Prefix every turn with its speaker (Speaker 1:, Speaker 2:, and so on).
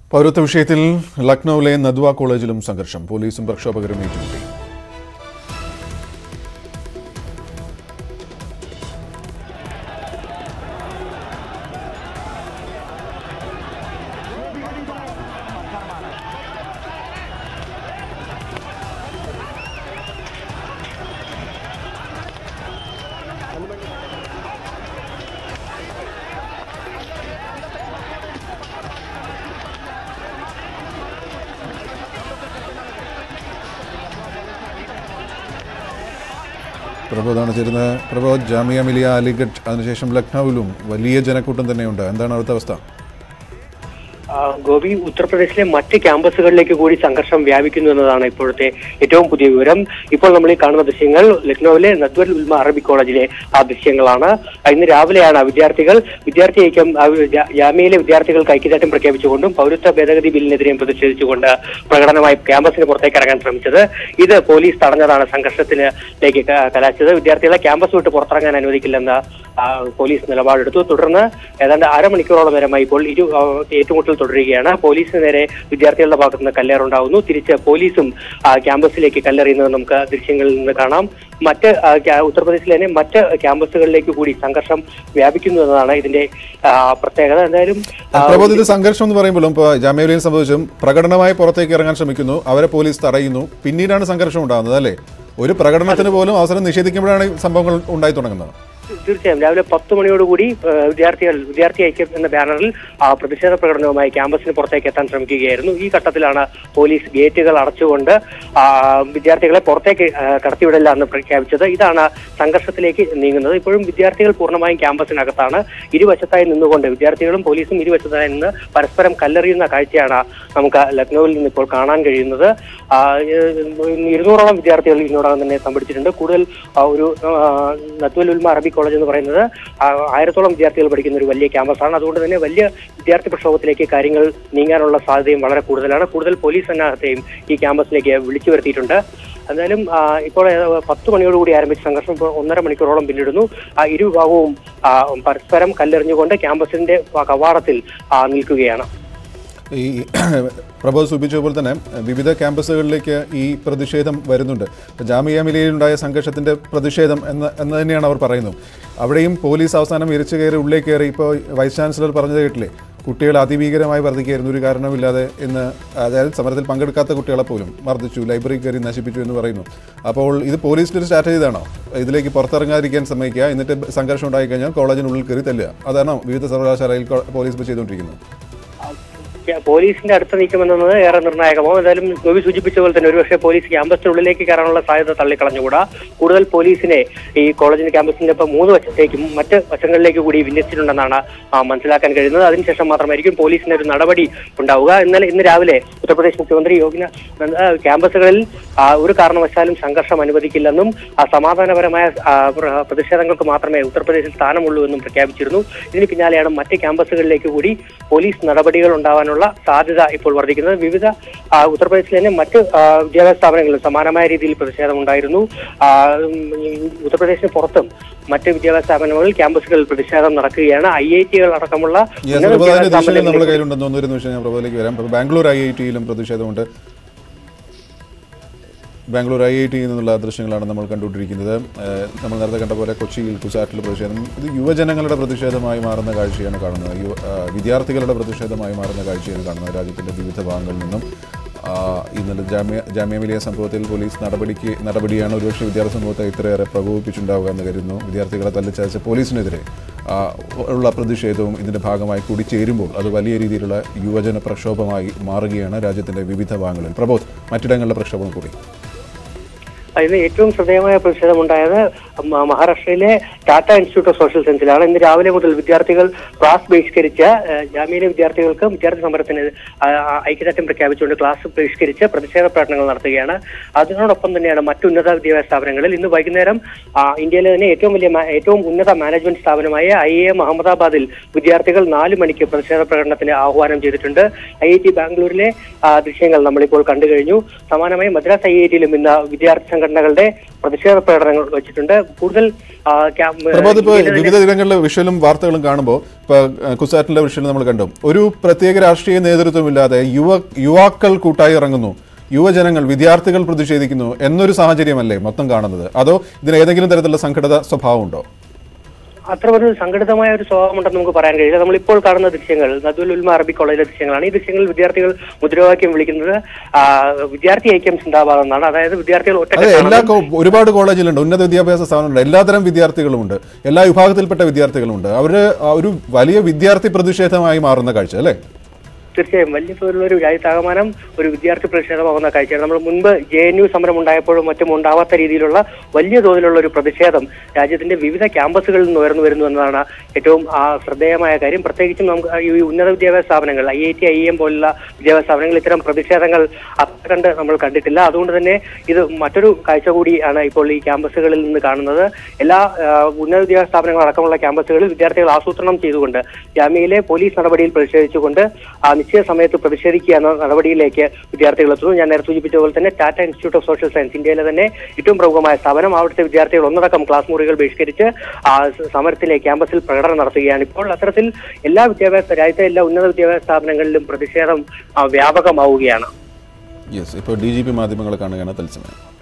Speaker 1: പൗരത്വ വിഷയത്തിൽ ലക്നൌവിലെ നദ്വ കോളേജിലും സംഘർഷം പോലീസും പ്രക്ഷോഭകരും ഏറ്റുമുട്ടി പ്രബോധാണ് ചേരുന്നത് പ്രബോധ് ജാമിയ മിലിയ അലിഗഡ് അതിനുശേഷം ലക്നൌവിലും വലിയ ജനക്കൂട്ടം തന്നെയുണ്ട് എന്താണ് അവിടുത്തെ അവസ്ഥ
Speaker 2: ആ, ഗോപി ഉത്തർപ്രദേശിലെ മറ്റ് ക്യാമ്പസുകളിലേക്ക് കൂടി സംഘർഷം വ്യാപിക്കുന്നു എന്നതാണ് ഇപ്പോഴത്തെ ഏറ്റവും പുതിയ വിവരം ഇപ്പോൾ നമ്മൾ ഈ കാണുന്ന ദൃശ്യങ്ങൾ ലക്നൌവിലെ നദ്വൽ ഉൽമ അറബിക് കോളേജിലെ ആ ദൃശ്യങ്ങളാണ് ആ, ഇന്ന് രാവിലെയാണ് വിദ്യാർത്ഥികൾ വിദ്യാർത്ഥി ഐക്യം ആ, ജാ- ജാമ്യയിലെ വിദ്യാർത്ഥികൾക്ക് ഐക്യദാർഢ്യം പ്രഖ്യാപിച്ചുകൊണ്ടും പൗരത്വ ഭേദഗതി ബില്ലിനെതിരെയും പ്രതിഷേധിച്ചുകൊണ്ട് പ്രകടനമായി ക്യാമ്പസിന് പുറത്തേക്ക് ഇറങ്ങാൻ ശ്രമിച്ചത് ഇത് പോലീസ് തടഞ്ഞതാണ് സംഘർഷത്തിലേക്ക് ക- കലാശിച്ചത് വിദ്യാർത്ഥികളെ ക്യാമ്പസ് വിട്ട് പുറത്തിറങ്ങാൻ അനുവദിക്കില്ലെന്ന് ആ, പോലീസ് നിലപാടെടുത്തു തുടർന്ന് ഏതാണ്ട് അരമണിക്കൂറോളം നേരമായി ഇപ്പോൾ ഇരു ആ, ഏറ്റുമുട്ടൽ തുടരുകയാണ് പോലീസിന് നേരെ വിദ്യാർത്ഥികളുടെ ഭാഗത്ത് നിന്ന് കല്ലേറുണ്ടാവുന്നു തിരിച്ച് പോലീസും ആ, ക്യാമ്പസിലേക്ക് കല്ലെറിയുന്നത് നമുക്ക് ദൃശ്യങ്ങളിൽ നിന്ന് കാണാം മറ്റ് ആ, ക്യാ- ഉത്തർപ്രദേശിലെ തന്നെ മറ്റ് ക്യാമ്പസുകളിലേക്ക് കൂടി സംഘർഷം വ്യാപിക്കുന്നു എന്നതാണ് ഇതിന്റെ ആ, പ്രത്യേകത എന്തായാലും ആ,
Speaker 1: പ്രബോധ് ഇത് സംഘർഷം എന്ന് പറയുമ്പോഴും ഇപ്പോൾ ജാമ്യ മിലിയയിൽ സംഭവിച്ചും പ്രകടനമായി പുറത്തേക്ക് ഇറങ്ങാൻ ശ്രമിക്കുന്നു അവരെ പോലീസ് തടയുന്നു പിന്നീടാണ് സംഘർഷം ഉണ്ടാകുന്നത് അല്ലേ ഒരു പ്രകടനത്തിന് പോലും അവസരം നിഷേധിക്കുമ്പോഴാണ് ഈ സംഭവങ്ങൾ ഉണ്ടായി തുടങ്ങുന്നത്
Speaker 2: തീർച്ചയായും രാവിലെ പത്ത് മണിയോടുകൂടി ആ, വിദ്യാർത്ഥികൾ വിദ്യാർത്ഥി ഐക്യം എന്ന ബാനറിൽ ആ, പ്രതിഷേധ പ്രകടനവുമായി ക്യാമ്പസിന് പുറത്തേക്ക് എത്താൻ ശ്രമിക്കുകയായിരുന്നു ഈ ഘട്ടത്തിലാണ് പോലീസ് ഗേറ്റുകൾ അടച്ചുകൊണ്ട് ആ, വിദ്യാർത്ഥികളെ പുറത്തേക്ക് ആ, കടത്തിവിടില്ല എന്ന് പ്രഖ്യാപിച്ചത് ഇതാണ് സംഘർഷത്തിലേക്ക് നീങ്ങുന്നത് ഇപ്പോഴും വിദ്യാർത്ഥികൾ പൂർണ്ണമായും ക്യാമ്പസിനകത്താണ് ഇരുവശത്തായി നിന്നുകൊണ്ട് വിദ്യാർത്ഥികളും പോലീസും ഇരുവശത്തായി നിന്ന് പരസ്പരം കല്ലെറിയുന്ന കാഴ്ചയാണ് നമുക്ക് ലക്നൌവിൽ നിന്ന് ഇപ്പോൾ കാണാൻ കഴിയുന്നത് ആ, ഏഹ്, ഇരുന്നൂറോളം വിദ്യാർത്ഥികൾ ഇതിനോടകം തന്നെ സംഭടിച്ചിട്ടുണ്ട് കൂടുതൽ ആ, ഒരു ആ, നത്വൽ ഉൽമ അറബി കോളേജ് എന്ന് പറയുന്നത് ആ, ആയിരത്തോളം വിദ്യാർത്ഥികൾ പഠിക്കുന്ന ഒരു വലിയ ക്യാമ്പസാണ് അതുകൊണ്ട് തന്നെ വലിയ വിദ്യാർത്ഥി പ്രക്ഷോഭത്തിലേക്ക് കാര്യങ്ങൾ നീങ്ങാനുള്ള സാധ്യതയും വളരെ കൂടുതലാണ് കൂടുതൽ പോലീസ് സന്നാഹത്തെയും ഈ ക്യാമ്പസിലേക്ക് വിളിച്ചു വരുത്തിയിട്ടുണ്ട് എന്തായാലും ആ, ഇപ്പോൾ ഏതാ- പത്ത് മണിയോടുകൂടി ആരംഭിച്ച സംഘർഷം ഇപ്പോൾ ഒന്നര മണിക്കൂറോളം പിന്നിടുന്നു ആ, ഇരുവിഭാഗവും ആ, പരസ്പരം കല്ലെറിഞ്ഞുകൊണ്ട് ക്യാമ്പസിന്റെ കവാടത്തിൽ ആ, നിൽക്കുകയാണ്
Speaker 1: ഈ പ്രബോധ് സൂചിപ്പിച്ച പോലെ തന്നെ വിവിധ ക്യാമ്പസുകളിലേക്ക് ഈ പ്രതിഷേധം വരുന്നുണ്ട് ഇപ്പോൾ ജാമിയ മിലിയയിലുണ്ടായ സംഘർഷത്തിന്റെ പ്രതിഷേധം എന്ന് എന്ന് തന്നെയാണ് അവർ പറയുന്നത് അവിടെയും പോലീസ് അവസാനം ഇരച്ചു കയറി ഉള്ളിൽ കയറി ഇപ്പോൾ വൈസ് ചാൻസലർ പറഞ്ഞത് കേട്ടില്ലേ കുട്ടികൾ അതിഭീകരമായി വർദ്ധിക്കുകയായിരുന്നു ഒരു കാരണമില്ലാതെ എന്ന് അതായത് സമരത്തിൽ പങ്കെടുക്കാത്ത കുട്ടികളെ പോലും മർദ്ദിച്ചു ലൈബ്രറി കയറി നശിപ്പിച്ചു എന്ന് പറയുന്നു അപ്പോൾ ഇത് പോലീസിൻ്റെ ഒരു സ്ട്രാറ്റജി ഇതാണോ ഇതിലേക്ക് പുറത്തിറങ്ങാതിരിക്കാൻ ശ്രമിക്കുക എന്നിട്ട് സംഘർഷം ഉണ്ടായിക്കഴിഞ്ഞാൽ കോളേജിനുള്ളിൽ കയറി തല്ലുക അതാണോ വിവിധ സർവകലാശാലയിൽ കോ- പോലീസ് ഇപ്പോൾ ചെയ്തുകൊണ്ടിരിക്കുന്നത്
Speaker 2: പോലീസിന്റെ അടുത്ത നീക്കം എന്നത് ഏറെ നിർണായകമോ എന്തായാലും ഗോപി സൂചിപ്പിച്ച പോലെ തന്നെ ഒരുപക്ഷെ പോലീസ് ക്യാമ്പസിനുള്ളിലേക്ക് കയറാനുള്ള സാധ്യത തള്ളിക്കളഞ്ഞുകൂടാ കൂടുതൽ പോലീസിനെ ഈ കോളേജിന്റെ ക്യാമ്പസിന്റെ ഇപ്പം മൂന്ന് വശത്തേക്കും മറ്റ് വശങ്ങളിലേക്ക് കൂടി വിന്യസിച്ചിട്ടുണ്ടെന്നാണ് ആ, മനസ്സിലാക്കാൻ കഴിയുന്നത് അതിനുശേഷം മാത്രമായിരിക്കും പോലീസിന്റെ ഒരു നടപടി ഉണ്ടാവുക എന്നാൽ ഇന്ന് രാവിലെ ഉത്തർപ്രദേശ് മുഖ്യമന്ത്രി യോഗി ആ, ക്യാമ്പസുകളിൽ ആ, ഒരു കാരണവശാലും സംഘർഷം അനുവദിക്കില്ലെന്നും ആ, സമാധാനപരമായ ആ, പ്ര- പ്രതിഷേധങ്ങൾക്ക് മാത്രമേ ഉത്തർപ്രദേശിൽ സ്ഥാനമുള്ളൂ എന്നും പ്രഖ്യാപിച്ചിരുന്നു ഇതിന് പിന്നാലെയാണ് മറ്റ് ക്യാമ്പസുകളിലേക്ക് കൂടി പോലീസ് നടപടികൾ ഉണ്ടാവാനുള്ള സാധ്യത ഇപ്പോൾ വർദ്ധിക്കുന്നത് വിവിധ ആ, ഉത്തർപ്രദേശിലെ തന്നെ മറ്റ് ആ, വിദ്യാഭ്യാസ സ്ഥാപനങ്ങളിലും സമാനമായ രീതിയിൽ പ്രതിഷേധം ഉണ്ടായിരുന്നു ആ, ഉം, ഈ ഉത്തർപ്രദേശിന് പുറത്തും മറ്റ് വിദ്യാഭ്യാസ സ്ഥാപനങ്ങളിൽ ക്യാമ്പസുകളിൽ പ്രതിഷേധം നടക്കുകയാണ് ഐ ഐ ടികൾ അടക്കമുള്ള
Speaker 1: ഈ
Speaker 2: ഉന്നത
Speaker 1: പ്രബോധന
Speaker 2: വിദ്യാഭ്യാസ
Speaker 1: ദിശയിൽ നമ്മുടെ
Speaker 2: സ്ഥാപനങ്ങളിലേക്ക്
Speaker 1: കയ്യിലുണ്ടെന്ന് തോന്നുന്ന ഒരു നിമിഷം ഞാൻ പ്രബോധനത്തിലേക്ക് വരാം അപ്പോൾ ബാംഗ്ലൂർ ഐ ഐ ടിയിലും പ്രതിഷേധമുണ്ട് ബാംഗ്ലൂർ ഐ ഐ ടിയിൽ നിന്നുള്ള ദൃശ്യങ്ങളാണ് നമ്മൾ കണ്ടുകൊണ്ടിരിക്കുന്നത് ഏഹ് നമ്മൾ നേരത്തെ കണ്ട പോലെ കൊച്ചിയിൽ കുസാറ്റിൽ പ്രതിഷേധം ഇത് യുവജനങ്ങളുടെ പ്രതിഷേധമായി മാറുന്ന കാഴ്ചയാണ് കാണുന്നത് യു ആ, വിദ്യാർത്ഥികളുടെ പ്രതിഷേധമായി മാറുന്ന കാഴ്ചയാണ് കാണുന്നത് രാജ്യത്തിൻ്റെ വിവിധ ഭാഗങ്ങളിൽ നിന്നും ആ, ഇന്നലെ ജാമ്യ ജാമ്യ മിലിയ സംഭവത്തിൽ പോലീസ് നടപടിക്ക് നടപടിയാണ് ഒരുപക്ഷെ വിദ്യാർത്ഥി സമൂഹത്തെ ഇത്രയേറെ പ്രകോപിപ്പിച്ചുണ്ടാവുക എന്ന് കരുതുന്നു വിദ്യാർത്ഥികളെ തല്ലിച്ചതച്ച പോലീസിനെതിരെ ആ, ഉള്ള പ്രതിഷേധവും ഇതിൻ്റെ ഭാഗമായി കൂടി ചേരുമ്പോൾ അത് വലിയ രീതിയിലുള്ള യുവജന പ്രക്ഷോഭമായി മാറുകയാണ് രാജ്യത്തിൻ്റെ വിവിധ ഭാഗങ്ങളിൽ പ്രബോധ് മറ്റിടങ്ങളിലെ പ്രക്ഷോഭം കൂടി
Speaker 2: അതിന് ഏറ്റവും ശ്രദ്ധേയമായ പ്രതിഷേധമുണ്ടായത് മ- മഹാരാഷ്ട്രയിലെ ടാറ്റ ഇൻസ്റ്റിറ്റ്യൂട്ട് ഓഫ് സോഷ്യൽ സയൻസിലാണ് ഇന്ന് രാവിലെ മുതൽ വിദ്യാർത്ഥികൾ ക്ലാസ് ബഹിഷ്കരിച്ച് ഏഹ്, ജാമ്യയിലെ വിദ്യാർത്ഥികൾക്ക് വിദ്യാർത്ഥി സമരത്തിന് ആ, ആ, ഐക്യദാർഢ്യം പ്രഖ്യാപിച്ചുകൊണ്ട് ക്ലാസ് ബഹിഷ്കരിച്ച് പ്രതിഷേധ പ്രകടനങ്ങൾ നടത്തുകയാണ് അതിനോടൊപ്പം തന്നെയാണ് മറ്റു ഉന്നത വിദ്യാഭ്യാസ സ്ഥാപനങ്ങളിൽ ഇന്ന് വൈകുന്നേരം ആ, ഇന്ത്യയിലെ തന്നെ ഏറ്റവും വലിയ മാ- ഏറ്റവും ഉന്നത മാനേജ്മെന്റ് സ്ഥാപനമായ ഐ എ എം അഹമ്മദാബാദിൽ വിദ്യാർത്ഥികൾ നാല് മണിക്ക് പ്രതിഷേധ പ്രകടനത്തിന് ആഹ്വാനം ചെയ്തിട്ടുണ്ട് ഐ ഐ ടി ബാംഗ്ലൂരിലെ ആ, ദൃശ്യങ്ങൾ നമ്മളിപ്പോൾ കണ്ടു കഴിഞ്ഞു സമാനമായി മദ്രാസ് ഐ ഐ ടിയിലും ഇന്ന് വിദ്യാർത്ഥി സംഘടനകളുടെ പ്രതിഷേധ പ്രകടനങ്ങൾ വെച്ചിട്ടുണ്ട് കൂടുതൽ ആ, ക്യാമ്പ്
Speaker 1: പ്രബോധ് ഇപ്പോൾ
Speaker 2: ഇതിനെതിരെ-
Speaker 1: വിവിധ ദിനങ്ങളിലെ വിഷ്വലും വാർത്തകളും കാണുമ്പോൾ ഇപ്പോൾ കുസാറ്റിലെ വിഷ്വൽ നമ്മൾ കണ്ടു ഒരു പ്രത്യേക രാഷ്ട്രീയ നേതൃത്വമില്ലാതെ യുവ യുവാക്കൾ കൂട്ടായി ഇറങ്ങുന്നു യുവജനങ്ങൾ വിദ്യാർത്ഥികൾ പ്രതിഷേധിക്കുന്നു എന്നൊരു സാഹചര്യമല്ലേ മൊത്തം കാണുന്നത് അതോ ഇതിന് ഏതെങ്കിലും തരത്തിലുള്ള സംഘടിത സ്വഭാവമുണ്ടോ
Speaker 2: അത്ര ഒരു സംഘടിതമായ ഒരു സ്വഭാവമുണ്ടെന്ന് നമുക്ക് പറയാൻ കഴിയില്ല നമ്മളിപ്പോൾ കാണുന്ന ദൃശ്യങ്ങൾ നദുൽ ഉൽമ അറബി കോളേജിലെ ദൃശ്യങ്ങളാണ് ഈ ദൃശ്യങ്ങളിൽ വിദ്യാർത്ഥികൾ മുദ്രാവാക്യം വിളിക്കുന്നത് ആ, വിദ്യാർത്ഥി ഐക്യം സിന്ദാബാദ് എന്നാണ് അതായത് വിദ്യാർത്ഥികൾ
Speaker 1: അതെ
Speaker 2: ഒറ്റ
Speaker 1: എല്ലാ കോ- ഒരുപാട് കോളേജിലുണ്ട് ഉന്നത വിദ്യാഭ്യാസ സ്ഥാപനമുണ്ട് എല്ലാതരം വിദ്യാർത്ഥികളുമുണ്ട് എല്ലാ വിഭാഗത്തിൽപ്പെട്ട വിദ്യാർത്ഥികളുമുണ്ട് അവര് ആ ഒരു വലിയ വിദ്യാർത്ഥി പ്രതിഷേധമായി മാറുന്ന കാഴ്ച അല്ലേ
Speaker 2: തീർച്ചയായും വലിയ തോതിലുള്ള ഒരു രാജ്യത്താകമാനം ഒരു വിദ്യാർത്ഥി പ്രതിഷേധമാകുന്ന കാഴ്ചയാണ് നമ്മൾ മുൻപ് ജെ എൻ യു സമരം ഉണ്ടായപ്പോഴും മറ്റും ഉണ്ടാവാത്ത രീതിയിലുള്ള വലിയ തോതിലുള്ള ഒരു പ്രതിഷേധം രാജ്യത്തിന്റെ വിവിധ ക്യാമ്പസുകളിൽ നിന്ന് ഉയർന്നു വരുന്നു എന്നതാണ് ഏറ്റവും ആ, ശ്രദ്ധേയമായ കാര്യം പ്രത്യേകിച്ചും നമുക്ക് ഈ ഉന്നത വിദ്യാഭ്യാസ സ്ഥാപനങ്ങൾ I I T I M പോലുള്ള വിദ്യാഭ്യാസ സ്ഥാപനങ്ങൾ ഇത്തരം പ്രതിഷേധങ്ങൾ അത്ര കണ്ട് നമ്മൾ കണ്ടിട്ടില്ല അതുകൊണ്ട് തന്നെ ഇത് മറ്റൊരു കാഴ്ച കൂടിയാണ് ഇപ്പോൾ ഈ ക്യാമ്പസുകളിൽ നിന്ന് കാണുന്നത് എല്ലാ ആ, ഉന്നത വിദ്യാഭ്യാസ സ്ഥാപനങ്ങൾ അടക്കമുള്ള ക്യാമ്പസുകളിൽ വിദ്യാർത്ഥികൾ ആസൂത്രണം ചെയ്തുകൊണ്ട് ജാമ്യയിലെ പോലീസ് നടപടിയിൽ പ്രതിഷേധിച്ചുകൊണ്ട് ആ നിശ്ചയ സമയത്ത് പ്രതിഷേധിക്കുക എന്ന നടപടിയിലേക്ക് വിദ്യാർത്ഥികൾ എത്തുന്നു ഞാൻ നേരത്തെ സൂചിപ്പിച്ച പോലെ തന്നെ Tata institute of social science ഇന്ത്യയിലെ തന്നെ ഏറ്റവും പ്രമുഖമായ സ്ഥാപനം അവിടുത്തെ വിദ്യാർത്ഥികൾ ഒന്നടക്കം ക്ലാസ് മുറികൾ ബഹിഷ്കരിച്ച് ആ സ- സമരത്തിലെ ക്യാമ്പസിൽ പ്രകടനം നടത്തുകയാണ് ഇപ്പോൾ അത്തരത്തിൽ എല്ലാ വിദ്യാഭ്യാസ രാജ്യത്തെ എല്ലാ ഉന്നത വിദ്യാഭ്യാസ സ്ഥാപനങ്ങളിലും പ്രതിഷേധം ആ, വ്യാപകമാവുകയാണ്
Speaker 1: യെസ് ഇപ്പോൾ ഡി ജി പി മാധ്യമങ്ങളെ കാണുകയാണ് തത്സമയം